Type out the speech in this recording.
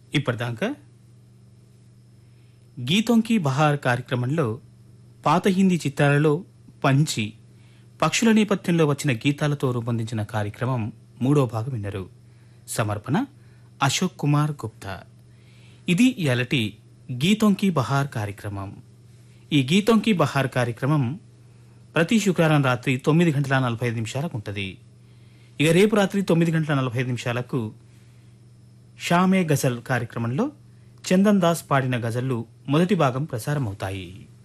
ఇప్పటిదాకా గీతోంకి బహార్ కార్యక్రమంలో పాత హిందీ చిత్రాలలో పంచి పక్షుల నేపథ్యంలో వచ్చిన గీతాలతో రూపొందించిన కార్యక్రమం మూడో భాగం విన్నరు సమర్పణ అశోక్ కుమార్ గుప్తా ఇది ఇయాలటి గీతోంకి బహార్ కార్యక్రమం ఈ గీతోంకి బహార్ కార్యక్రమం ప్రతి శుక్రవారం రాత్రి తొమ్మిది గంటల నలభై ఐదు నిమిషాలకు ఉంటుంది ఇక రేపు రాత్రి తొమ్మిది గంటల నలభై ఐదు నిమిషాలకు షామే గజల్ కార్యక్రమంలో చందన్ దాస్ పాడిన గజళ్లు మొదటి భాగం ప్రసారమవుతాయి